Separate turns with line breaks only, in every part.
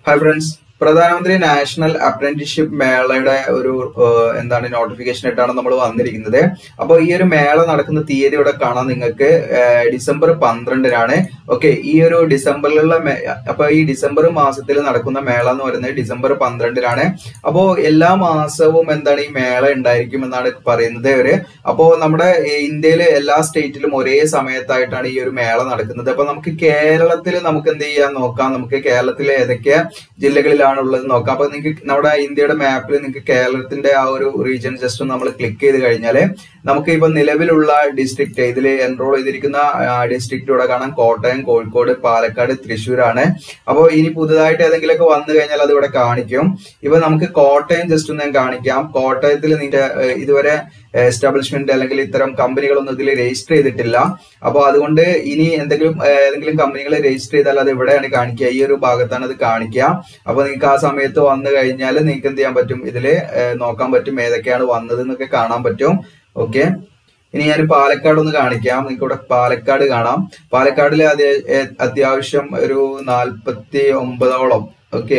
hi friends പ്രധാനമന്ത്രി national apprenticeship മേളയുടെ ഒരു ഏഹ്, എന്താണ് നോട്ടിഫിക്കേഷൻ ആയിട്ടാണ് നമ്മൾ വന്നിരിക്കുന്നത് അപ്പോൾ ഈ ഒരു മേള നടക്കുന്ന തീയതി ഇവിടെ കാണാൻ നിങ്ങൾക്ക് ഏഹ്, ഡിസംബർ പന്ത്രണ്ടിനാണ് ഓക്കെ ഈ ഒരു ഡിസംബറിലുള്ള മേ- അപ്പൊ ഈ ഡിസംബർ മാസത്തിൽ നടക്കുന്ന മേള എന്ന് പറയുന്നത് ഡിസംബർ പന്ത്രണ്ടിനാണ് അപ്പോ എല്ലാ മാസവും എന്താണ് ഈ മേള ഉണ്ടായിരിക്കും എന്നാണ് പറയുന്നത് ഇവര് അപ്പോ നമ്മുടെ ഈ ഇന്ത്യയിലെ എല്ലാ സ്റ്റേറ്റിലും ഒരേ സമയത്തായിട്ടാണ് ഈ ഒരു മേള നടക്കുന്നത് അപ്പൊ നമുക്ക് കേരളത്തിൽ നമുക്ക് എന്ത് ചെയ്യാൻ നോക്കാം നമുക്ക് കേരളത്തിലെ ഏതൊക്കെ ജില്ലകളിലാണ് ഉള്ളത് നോക്കാം അപ്പൊ നിങ്ങൾക്ക് നമ്മുടെ ഇന്ത്യയുടെ മാപ്പിൽ നിങ്ങൾക്ക് കേരളത്തിന്റെ ആ ഒരു റീജിയൻ ജസ്റ്റ് ഒന്ന് നമ്മൾ ക്ലിക്ക് ചെയ്ത് കഴിഞ്ഞാൽ നമുക്ക് ഇപ്പൊ നിലവിലുള്ള ഡിസ്ട്രിക്ട് ഇതിൽ എൻറോൾ ചെയ്തിരിക്കുന്ന ഡിസ്ട്രിക്ട് ഇവിടെ കാണാം കോട്ടയം കോഴിക്കോട് പാലക്കാട് തൃശ്ശൂരാണ് അപ്പോൾ ഇനി പുതുതായിട്ട് ഏതെങ്കിലുമൊക്കെ വന്നു കഴിഞ്ഞാൽ അത് ഇവിടെ കാണിക്കും ഇപ്പൊ നമുക്ക് കോട്ടയം ജസ്റ്റ് ഒന്ന് ഞാൻ കാണിക്കാം കോട്ടയത്തിൽ നിന്റെ ഏഹ്, ഇതുവരെ എസ്റ്റാബ്ലിഷ്മെന്റ് അല്ലെങ്കിൽ ഇത്തരം കമ്പനികളൊന്നും ഇതിൽ രജിസ്റ്റർ ചെയ്തിട്ടില്ല അപ്പോൾ അതുകൊണ്ട് ഇനി എന്തെങ്കിലും ഏഹ്, ഏതെങ്കിലും കമ്പനികൾ രജിസ്റ്റർ ചെയ്താൽ അത് എവിടെയാണ് കാണിക്കുക ഈ ഒരു ഭാഗത്താണ് അത് കാണിക്കുക അപ്പൊ നിങ്ങൾക്ക് ആ സമയത്ത് വന്നു കഴിഞ്ഞാൽ നിങ്ങൾക്ക് എന്ത് ചെയ്യാൻ പറ്റും ഇതിൽ നോക്കാൻ പറ്റും ഏതൊക്കെയാണ് വന്നത് എന്നൊക്കെ കാണാൻ പറ്റും ഓക്കെ ഇനി ഞാൻ പാലക്കാട് ഒന്ന് കാണിക്കാം നിങ്ങൾക്ക് ഇവിടെ പാലക്കാട് കാണാം പാലക്കാടിൽ അത്യാവശ്യം ഒരു നാൽപ്പത്തി ഒമ്പതോളം ഓക്കെ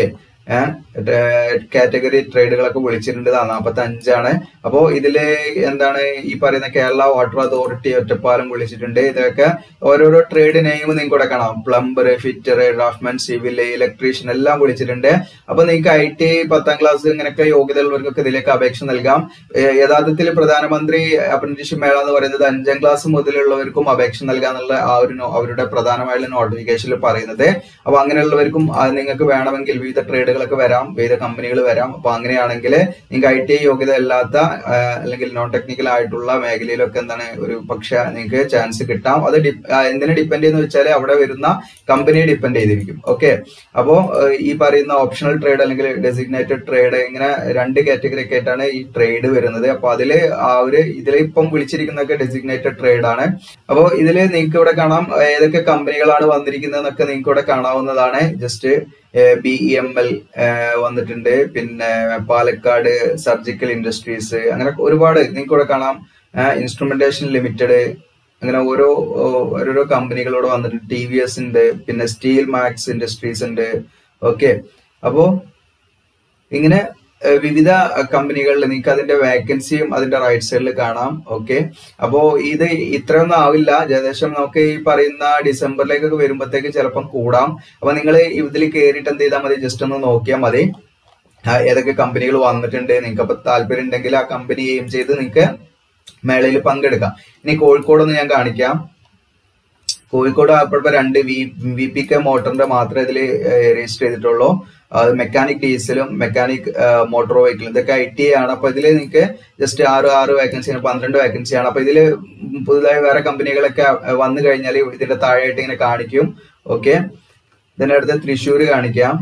കാറ്റഗറി ട്രേഡുകളൊക്കെ വിളിച്ചിട്ടുണ്ട് നാൽപ്പത്തി അഞ്ചാണ് അപ്പോ ഇതില് എന്താണ് ഈ പറയുന്ന കേരള വാട്ടർ അതോറിറ്റി ഒറ്റപ്പാലം വിളിച്ചിട്ടുണ്ട് ഇതൊക്കെ ഓരോരോ ട്രേഡ് നെയിം നിങ്ങൾക്ക് ഇവിടെ കാണാം plumber fitter draftsman civil electrician എല്ലാം വിളിച്ചിട്ടുണ്ട് അപ്പൊ നിങ്ങൾക്ക് ഐ ടി പത്താം ക്ലാസ് ഇങ്ങനെയൊക്കെ യോഗ്യത ഉള്ളവർക്കൊക്കെ ഇതിലേക്ക് അപേക്ഷ നൽകാം ഏഹ് യഥാർത്ഥത്തിൽ പ്രധാനമന്ത്രി അപ്രന്റീസ്ഷിപ്പ് മേള എന്ന് പറയുന്നത് അഞ്ചാം ക്ലാസ് മുതലുള്ളവർക്കും അപേക്ഷ നൽകാന്നുള്ള ആ ഒരു നോ- അവരുടെ പ്രധാനമായുള്ള നോട്ടിഫിക്കേഷനിൽ പറയുന്നത് അപ്പൊ അങ്ങനെയുള്ളവർക്കും അത് നിങ്ങൾക്ക് വേണമെങ്കിൽ വിവിധ ട്രേഡുകളൊക്കെ വരാം വിവിധ കമ്പനികൾ വരാം അപ്പൊ അങ്ങനെയാണെങ്കിൽ നിങ്ങൾക്ക് ഐ ടി യോഗ്യത അല്ലാത്ത ആ, അല്ലെങ്കിൽ നോൺ ടെക്നിക്കൽ ആയിട്ടുള്ള മേഖലയിലൊക്കെ എന്താണ് ഒരു പക്ഷെ നിങ്ങൾക്ക് ചാൻസ് കിട്ടാം അത് ഡി- ആ, എന്തിനെ ഡിപ്പെൻഡ് ചെയ്യുന്ന വെച്ചാൽ അവിടെ വരുന്ന കമ്പനിയെ ഡിപ്പെൻഡ് ചെയ്തിരിക്കും ഓക്കെ അപ്പോ ഏഹ്, ഈ പറയുന്ന ഓപ്ഷണൽ ട്രേഡ് അല്ലെങ്കിൽ ഡെസിഗ്നേറ്റഡ് ട്രേഡ് ഇങ്ങനെ രണ്ട് കാറ്റഗറി ഒക്കെ ആയിട്ടാണ് ഈ ട്രേഡ് വരുന്നത് അപ്പൊ അതില് ആ ഒരു ഇതിൽ ഇപ്പം വിളിച്ചിരിക്കുന്നതൊക്കെ ഡെസിഗ്നേറ്റഡ് ട്രേഡ് ആണ് അപ്പോ ഇതില് നിങ്ങൾക്ക് ഇവിടെ കാണാം ഏതൊക്കെ കമ്പനികളാണ് വന്നിരിക്കുന്നത് എന്നൊക്കെ നിങ്ങൾക്ക് ഇവിടെ കാണാവുന്നതാണ് just B E M L വന്നിട്ടുണ്ട് പിന്നെ പാലക്കാട് സർജിക്കൽ ഇൻഡസ്ട്രീസ് അങ്ങനെ ഒരുപാട് നിങ്ങൾക്ക് ഇവിടെ കാണാം ഇൻസ്ട്രുമെന്റേഷൻ ലിമിറ്റഡ് അങ്ങനെ ഓരോ ഓ, ഓരോരോ കമ്പനികളോട് വന്നിട്ടുണ്ട് ടി വി എസ് ഉണ്ട് പിന്നെ സ്റ്റീൽ മാക്സ് ഇൻഡസ്ട്രീസ് ഉണ്ട് ഓക്കെ അപ്പോ ഇങ്ങനെ ഏഹ്, വിവിധ കമ്പനികളിൽ നിങ്ങൾക്ക് അതിന്റെ വേക്കൻസിയും അതിന്റെ റൈറ്റ് സൈഡിൽ കാണാം ഓക്കെ അപ്പോ ഇത് ഇത്രയൊന്നും ആവില്ല ഏകദേശം നമുക്ക് ഈ പറയുന്ന ഡിസംബറിലേക്കൊക്കെ വരുമ്പോഴത്തേക്ക് ചിലപ്പം കൂടാം അപ്പൊ നിങ്ങൾ ഇതിൽ കയറിയിട്ട് എന്ത് ചെയ്താൽ മതി ജസ്റ്റ് ഒന്ന് നോക്കിയാൽ മതി ആ, ഏതൊക്കെ കമ്പനികൾ വന്നിട്ടുണ്ട് നിങ്ങൾക്ക് അപ്പൊ താല്പര്യം ഉണ്ടെങ്കിൽ ആ കമ്പനി എയിം ചെയ്ത് നിങ്ങൾക്ക് മേളയിൽ പങ്കെടുക്കാം ഇനി കോഴിക്കോട് ഒന്ന് ഞാൻ കാണിക്കാം കോഴിക്കോട് അപ്പോഴത്തെ രണ്ട് വി വി പി കെ മോട്ടറിന്റെ മാത്രമേ ഇതിൽ രജിസ്റ്റർ ചെയ്തിട്ടുള്ളൂ അത് മെക്കാനിക് ഡീസലും മെക്കാനിക് മോട്ടോർ വെഹിക്കിളും ഇതൊക്കെ ഐ ടി ആണ് അപ്പൊ ഇതിൽ നിങ്ങൾക്ക് ജസ്റ്റ് ആറ് ആറ് വേക്കൻസി പന്ത്രണ്ട് വേക്കൻസി ആണ് അപ്പൊ ഇതിൽ പുതുതായി വേറെ കമ്പനികളൊക്കെ അഹ് വന്നു കഴിഞ്ഞാൽ ഇതിന്റെ താഴെയായിട്ട് ഇങ്ങനെ കാണിക്കും ഓക്കെ ഇതിന്റെ അടുത്ത് തൃശ്ശൂർ കാണിക്കാം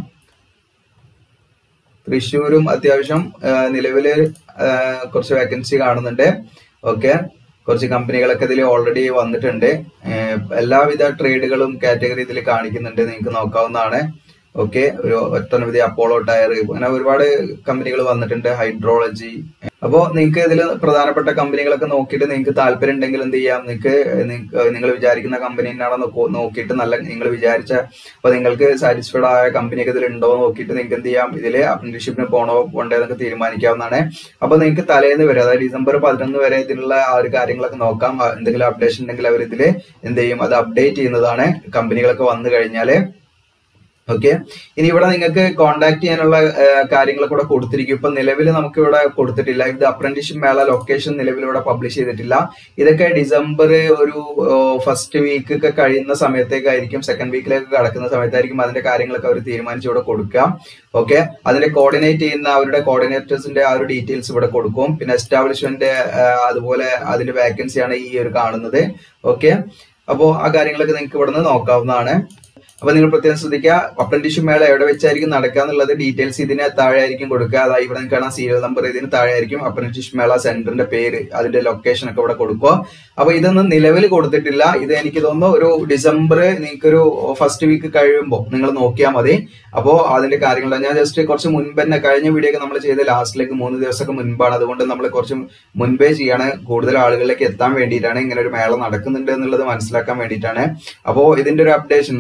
തൃശ്ശൂരും അത്യാവശ്യം നിലവിൽ കുറച്ച് വേക്കൻസി കാണുന്നുണ്ട് ഓക്കെ കുറച്ച് കമ്പനികളൊക്കെ ഇതിൽ ഓൾറെഡി വന്നിട്ടുണ്ട് ഏഹ് എല്ലാവിധ ട്രേഡുകളും കാറ്റഗറി ഇതിൽ കാണിക്കുന്നുണ്ട് നിങ്ങൾക്ക് നോക്കാവുന്നതാണ് ഓക്കെ ഒരു ഒട്ടനവധി അപ്പോളോ ടയർ അങ്ങനെ ഒരുപാട് കമ്പനികൾ വന്നിട്ടുണ്ട് ഹൈഡ്രോളജി അപ്പോൾ നിങ്ങൾക്ക് ഇതിൽ പ്രധാനപ്പെട്ട കമ്പനികളൊക്കെ നോക്കിയിട്ട് നിങ്ങൾക്ക് താല്പര്യം ഉണ്ടെങ്കിൽ എന്ത് ചെയ്യാം നിങ്ങൾക്ക് നിങ്ങൾ വിചാരിക്കുന്ന കമ്പനി തന്നെയാണോ നോക്കിയിട്ട് നല്ല നിങ്ങൾ വിചാരിച്ച അപ്പൊ നിങ്ങൾക്ക് സാറ്റിസ്ഫൈഡ് ആയ കമ്പനിയൊക്കെ ഇതിൽ ഉണ്ടോ എന്ന് നോക്കിയിട്ട് നിങ്ങൾക്ക് എന്ത് ചെയ്യാം ഇതിൽ അപ്രന്റീഷിപ്പിന് പോകണോ പോണ്ടോ എന്നൊക്കെ തീരുമാനിക്കാവുന്നതാണ് അപ്പൊ നിങ്ങൾക്ക് തലേന്ന് വരെ അതായത് ഡിസംബർ പതിനൊന്ന് വരെ ഇതിനുള്ള ആ ഒരു കാര്യങ്ങളൊക്കെ നോക്കാം ആ എന്തെങ്കിലും അപ്ഡേഷൻ ഉണ്ടെങ്കിൽ അവർ ഇതിൽ എന്ത് ചെയ്യും അത് അപ്ഡേറ്റ് ചെയ്യുന്നതാണ് കമ്പനികളൊക്കെ വന്നു കഴിഞ്ഞാല് ഓക്കെ ഇനി ഇവിടെ നിങ്ങൾക്ക് കോൺടാക്ട് ചെയ്യാനുള്ള ഏഹ്, കാര്യങ്ങളൊക്കെ ഇവിടെ കൊടുത്തിരിക്കും ഇപ്പൊ നിലവിൽ നമുക്ക് ഇവിടെ കൊടുത്തിട്ടില്ല ഇത് അപ്രന്റീഷിപ്പ് മേള ലൊക്കേഷൻ നിലവിൽ ഇവിടെ പബ്ലിഷ് ചെയ്തിട്ടില്ല ഇതൊക്കെ ഡിസംബർ ഒരു ഫസ്റ്റ് വീക്ക് ഒക്കെ കഴിയുന്ന സമയത്തേക്കായിരിക്കും സെക്കൻഡ് വീക്കിലേക്ക് കടക്കുന്ന സമയത്തായിരിക്കും അതിന്റെ കാര്യങ്ങളൊക്കെ അവർ തീരുമാനിച്ച് ഇവിടെ കൊടുക്കുക ഓക്കെ അതിന്റെ കോർഡിനേറ്റ് ചെയ്യുന്ന അവരുടെ കോർഡിനേറ്റേഴ്സിന്റെ ആ ഒരു ഡീറ്റെയിൽസ് ഇവിടെ കൊടുക്കും പിന്നെ എസ്റ്റാബ്ലിഷ്മെന്റ് അതുപോലെ അതിന്റെ വേക്കൻസിയാണ് ഈ ഒരു കാണുന്നത് ഓക്കെ അപ്പോ ആ കാര്യങ്ങളൊക്കെ നിങ്ങൾക്ക് ഇവിടെ നിന്ന് നോക്കാവുന്നതാണ് അപ്പൊ നിങ്ങൾ പ്രത്യേകം ശ്രദ്ധിക്കുക അപ്രന്റീഷിപ്പ് മേള എവിടെ വെച്ചായിരിക്കും നടക്കുക എന്നുള്ളത് ഡീറ്റെയിൽസ് ഇതിന് താഴെ ആയിരിക്കും കൊടുക്കുക അതായത് ഇവിടെ നിങ്ങൾക്ക് കാണാം സീരിയൽ നമ്പർ ഇതിന് താഴെ ആയിരിക്കും അപ്രന്റീഷിപ്പ് മേള സെന്ററിന്റെ പേര് അതിന്റെ ലൊക്കേഷൻ ഒക്കെ ഇവിടെ കൊടുക്കുക അപ്പൊ ഇതൊന്നും നിലവിൽ കൊടുത്തിട്ടില്ല ഇത് എനിക്ക് തോന്നുന്നു ഒരു ഡിസംബർ നിങ്ങൾക്കൊരു ഫസ്റ്റ് വീക്ക് കഴിയുമ്പോൾ നിങ്ങൾ നോക്കിയാൽ മതി അപ്പോൾ അതിന്റെ കാര്യങ്ങൾ ഞാൻ ജസ്റ്റ് കുറച്ച് മുൻപ് തന്നെ കഴിഞ്ഞ വീഡിയോ ഒക്കെ നമ്മൾ ചെയ്ത ലാസ്റ്റിലേക്ക് മൂന്ന് ദിവസമൊക്കെ മുൻപാണ് അതുകൊണ്ട് നമ്മൾ കുറച്ച് മുൻപേ ചെയ്യാണ് കൂടുതൽ ആളുകളിലേക്ക് എത്താൻ വേണ്ടിയിട്ടാണ് ഇങ്ങനെ ഒരു മേള നടക്കുന്നുണ്ട് എന്നുള്ളത് മനസ്സിലാക്കാൻ വേണ്ടിയിട്ടാണ് അപ്പോൾ ഇതിന്റെ ഒരു അപ്ഡേഷൻ നമ്മളൊരു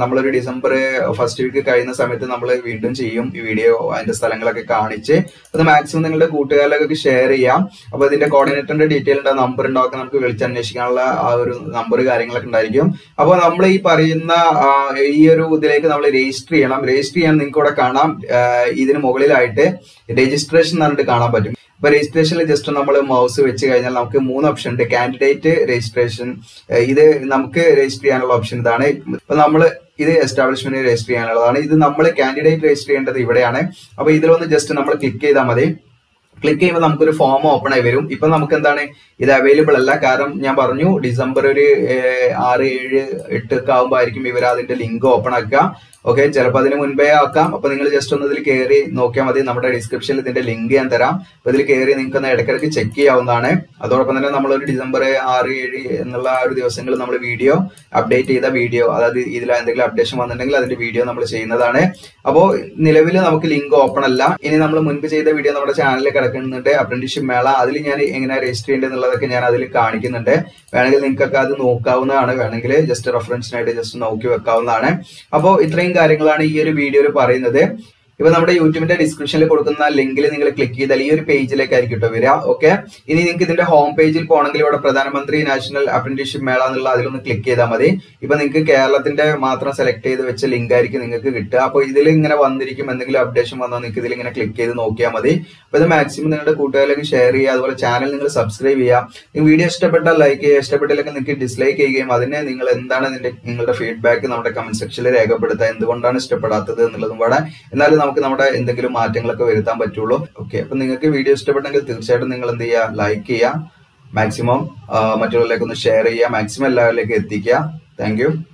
ഡിസംബർ ഫസ്റ്റ് വീക്ക് കഴിയുന്ന സമയത്ത് നമ്മൾ വീണ്ടും ചെയ്യും ഈ വീഡിയോ അതിന്റെ സ്ഥലങ്ങളൊക്കെ കാണിച്ച് അത് മാക്സിമം നിങ്ങളുടെ കൂട്ടുകാരിലൊക്കെ ഷെയർ ചെയ്യാം അപ്പൊ ഇതിന്റെ കോർഡിനേറ്ററിന്റെ ഡീറ്റെയിൽ ഉണ്ട് നമ്പർ ഉണ്ടാക്കുക നമുക്ക് വിളിച്ചന്വേഷിക്കാനുള്ള ആ ഒരു നമ്പർ കാര്യങ്ങളൊക്കെ ഉണ്ടായിരിക്കും അപ്പോൾ നമ്മൾ ഈ പറയുന്ന ആ, ഈ ഒരു ഇതിലേക്ക് നമ്മൾ രജിസ്റ്റർ ചെയ്യണം രജിസ്റ്റർ ചെയ്യാൻ നിങ്ങൾക്ക് ഇവിടെ കാണാം ആ, ഇതിന് മുകളിലായിട്ട് രജിസ്ട്രേഷൻ എന്ന് പറഞ്ഞിട്ട് കാണാൻ പറ്റും അപ്പൊ രജിസ്ട്രേഷനിൽ ജസ്റ്റ് നമ്മൾ മൗസ് വെച്ച് കഴിഞ്ഞാൽ നമുക്ക് മൂന്ന് ഓപ്ഷൻ ഉണ്ട് കാൻഡിഡേറ്റ് രജിസ്ട്രേഷൻ ഇത് നമുക്ക് രജിസ്റ്റർ ചെയ്യാനുള്ള ഓപ്ഷൻ ഇതാണ് ഇപ്പൊ നമ്മൾ ഇത് എസ്റ്റാബ്ലിഷ്മെന്റ് രജിസ്റ്റർ ചെയ്യാനുള്ളതാണ് ഇത് നമ്മൾ കാൻഡിഡേറ്റ് രജിസ്റ്റർ ചെയ്യേണ്ടത് ഇവിടെയാണ് അപ്പൊ ഇതിലൊന്ന് ജസ്റ്റ് നമ്മൾ ക്ലിക്ക് ചെയ്താൽ മതി ക്ലിക്ക് ചെയ്യുമ്പോൾ നമുക്കൊരു ഫോം ഓപ്പൺ ആയി വരും ഇപ്പൊ നമുക്ക് എന്താണ് ഇത് അവൈലബിൾ അല്ല കാരണം ഞാൻ പറഞ്ഞു ഡിസംബർ ഒരു ഏഹ്, ആറ് ഏഴ് എട്ട് ഒക്കെ ആകുമ്പോൾ ആയിരിക്കും ഇവർ അതിന്റെ ലിങ്ക് ഓപ്പൺ ആക്കുക ഓക്കെ ചിലപ്പോൾ അതിന് മുൻപേ ആക്കാം അപ്പൊ നിങ്ങൾ ജസ്റ്റ് ഒന്ന് ഇതിൽ കയറി നോക്കിയാൽ മതി നമ്മുടെ ഡിസ്ക്രിപ്ഷനിൽ ഇതിന്റെ ലിങ്ക് ഞാൻ തരാം അപ്പൊ ഇതിൽ കയറി നിങ്ങൾക്ക് ഒന്ന് ഇടയ്ക്കിടയ്ക്ക് ചെക്ക് ചെയ്യാവുന്നതാണ് അതോടൊപ്പം തന്നെ നമ്മൾ ഒരു ഡിസംബർ ആറ് ഏഴ് എന്നുള്ള ആ ഒരു ദിവസങ്ങളിൽ നമ്മൾ വീഡിയോ അപ്ഡേറ്റ് ചെയ്ത വീഡിയോ അതായത് ഇതിൽ എന്തെങ്കിലും അപ്ഡേഷൻ വന്നിട്ടുണ്ടെങ്കിൽ അതിന്റെ വീഡിയോ നമ്മൾ ചെയ്യുന്നതാണ് അപ്പോൾ നിലവിൽ നമുക്ക് ലിങ്ക് ഓപ്പൺ അല്ല ഇനി നമ്മൾ മുൻപ് ചെയ്ത വീഡിയോ നമ്മുടെ ചാനലിൽ കിടക്കുന്നുണ്ട് അപ്രന്റീഷിപ്പ് മേള അതിൽ ഞാൻ എങ്ങനെ രജിസ്റ്റർ ചെയ്യേണ്ടത് എന്നുള്ളതൊക്കെ ഞാൻ അതിൽ കാണിക്കുന്നുണ്ട് വേണമെങ്കിൽ നിങ്ങൾക്കൊക്കെ അത് നോക്കാവുന്നതാണ് വേണമെങ്കിൽ ജസ്റ്റ് റെഫറൻസിനായിട്ട് ജസ്റ്റ് നോക്കി വെക്കാവുന്നതാണ് അപ്പോൾ ഇത്രയും കാര്യങ്ങളാണ് ഈ ഒരു വീഡിയോയിൽ പറയുന്നത് ഇപ്പൊ നമ്മുടെ യൂട്യൂബിന്റെ ഡിസ്ക്രിപ്ഷനിൽ കൊടുക്കുന്ന ലിങ്കിൽ നിങ്ങൾ ക്ലിക്ക് ചെയ്താൽ ഈ ഒരു പേജിലേക്കായിരിക്കും കേട്ടോ വരിക ഓക്കെ ഇനി നിങ്ങൾക്ക് ഇതിന്റെ ഹോം പേജിൽ പോകണമെങ്കിൽ ഇവിടെ പ്രധാനമന്ത്രി നാഷണൽ അപ്രന്റീഷിപ്പ് മേള എന്നുള്ള അതിലൊന്ന് ക്ലിക്ക് ചെയ്താൽ മതി ഇപ്പൊ നിങ്ങൾക്ക് കേരളത്തിന്റെ മാത്രം സെലക്ട് ചെയ്ത് വെച്ച ലിങ്ക് ആയിരിക്കും നിങ്ങൾക്ക് കിട്ടുക അപ്പോൾ ഇതിൽ ഇങ്ങനെ വന്നിരിക്കും എന്തെങ്കിലും അപ്ഡേഷൻ വന്നാൽ നിങ്ങൾക്ക് ഇതിൽ ഇങ്ങനെ ക്ലിക്ക് ചെയ്ത് നോക്കിയാൽ മതി അപ്പൊ ഇത് മാക്സിമം നിങ്ങളുടെ കൂട്ടുകാരിലേക്ക് ഷെയർ ചെയ്യുക അതുപോലെ ചാനൽ നിങ്ങൾ സബ്സ്ക്രൈബ് ചെയ്യുക ഈ വീഡിയോ ഇഷ്ടപ്പെട്ടാൽ ലൈക്ക് ചെയ്യുക ഇഷ്ടപ്പെട്ടില്ലെങ്കിൽ നിങ്ങൾക്ക് ഡിസ്ലൈക്ക് ചെയ്യുകയും അതിനെ നിങ്ങൾ എന്താണ് ഇതിന്റെ നിങ്ങളുടെ ഫീഡ്ബാക്ക് നമ്മുടെ കമന്റ് സെക്ഷനിൽ രേഖപ്പെടുത്തുക എന്തുകൊണ്ടാണ് ഇഷ്ടപ്പെടാത്തത് എന്നുള്ളതും കൂടെ എന്നാലും നമുക്ക് നമ്മുടെ എന്തെങ്കിലും മാറ്റങ്ങളൊക്കെ വരുത്താൻ പറ്റുള്ളൂ ഓക്കെ അപ്പൊ നിങ്ങൾക്ക് വീഡിയോ ഇഷ്ടപ്പെട്ടെങ്കിൽ തീർച്ചയായിട്ടും നിങ്ങൾ എന്ത് ചെയ്യുക ലൈക്ക് ചെയ്യുക മാക്സിമം മറ്റുള്ളവരിലേക്ക് ഒന്ന് ഷെയർ ചെയ്യുക മാക്സിമം എല്ലാവരിലേക്ക് എത്തിക്കുക താങ്ക് യു